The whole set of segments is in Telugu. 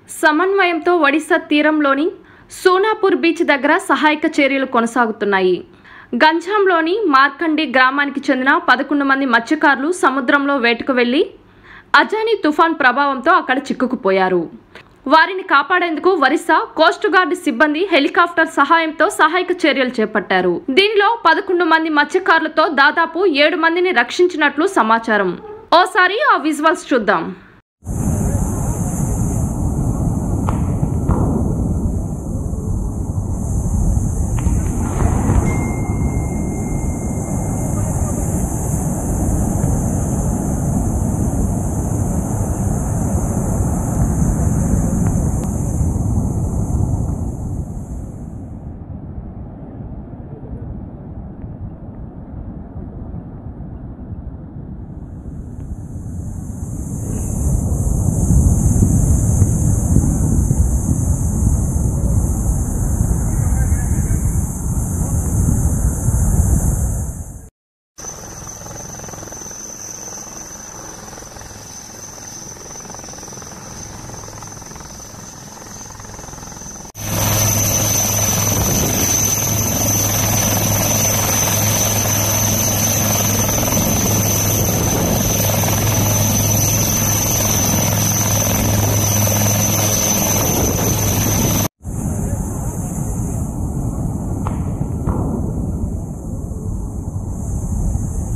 సమన్వయంతో ఒడిశా తీరంలోని సోనాపూర్ బీచ్ దగ్గర సహాయక చర్యలు కొనసాగుతున్నాయి గంజాంలోని మార్కండి గ్రామానికి చెందిన పదకొండు మంది మత్స్యకారులు సముద్రంలో వేటకు వెళ్లి అజానీ తుఫాన్ ప్రభావంతో అక్కడ చిక్కుకుపోయారు వారిని కాపాడేందుకు ఒరిస్సా కోస్ట్ గార్డ్ సిబ్బంది హెలికాప్టర్ సహాయంతో సహాయక చర్యలు చేపట్టారు దీనిలో పదకొండు మంది మత్స్యకారులతో దాదాపు ఏడు మందిని రక్షించినట్లు సమాచారం ఓసారి ఆ విజువల్స్ చూద్దాం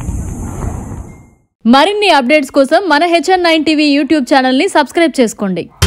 మరిన్ని అప్డేట్స్ కోసం మన హెచ్ఎన్ నైన్ టీవీ యూట్యూబ్ ఛానల్ని సబ్స్క్రైబ్ చేసుకోండి